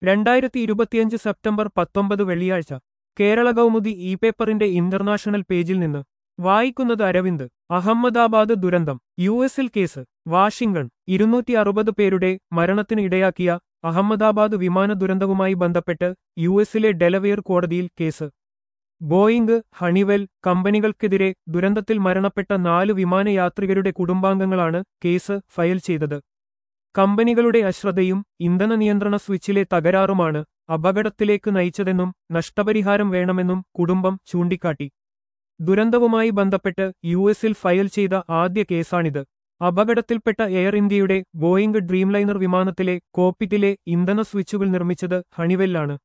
രണ്ടായിരത്തി ഇരുപത്തിയഞ്ച് സെപ്റ്റംബർ പത്തൊമ്പത് വെള്ളിയാഴ്ച കേരള കൗമുദി ഇ പേപ്പറിന്റെ ഇന്റർനാഷണൽ പേജിൽ നിന്ന് വായിക്കുന്നത് അരവിന്ദ് അഹമ്മദാബാദ് ദുരന്തം യു എസിൽ കേസ് വാഷിംഗ്ടൺ ഇരുന്നൂറ്റി അറുപത് പേരുടെ മരണത്തിന് ഇടയാക്കിയ അഹമ്മദാബാദ് വിമാന ദുരന്തവുമായി ബന്ധപ്പെട്ട് യു എസിലെ ഡെലവെയർ കോടതിയിൽ കേസ് ബോയിംഗ് ഹണിവെൽ കമ്പനികൾക്കെതിരെ ദുരന്തത്തിൽ മരണപ്പെട്ട നാല് വിമാനയാത്രികരുടെ കുടുംബാംഗങ്ങളാണ് കേസ് ഫയൽ ചെയ്തത് കമ്പനികളുടെ അശ്രദ്ധയും ഇന്ധന നിയന്ത്രണ സ്വിച്ചിലെ തകരാറുമാണ് അപകടത്തിലേക്ക് നയിച്ചതെന്നും നഷ്ടപരിഹാരം വേണമെന്നും കുടുംബം ചൂണ്ടിക്കാട്ടി ദുരന്തവുമായി ബന്ധപ്പെട്ട് യു എസിൽ ഫയൽ ചെയ്ത ആദ്യ കേസാണിത് അപകടത്തിൽപ്പെട്ട എയർ ഇന്ത്യയുടെ ബോയിംഗ് ഡ്രീംലൈനർ വിമാനത്തിലെ കോപ്പിറ്റിലെ ഇന്ധന സ്വിച്ചുകൾ നിർമ്മിച്ചത് ഹണിവെല്ലാണ്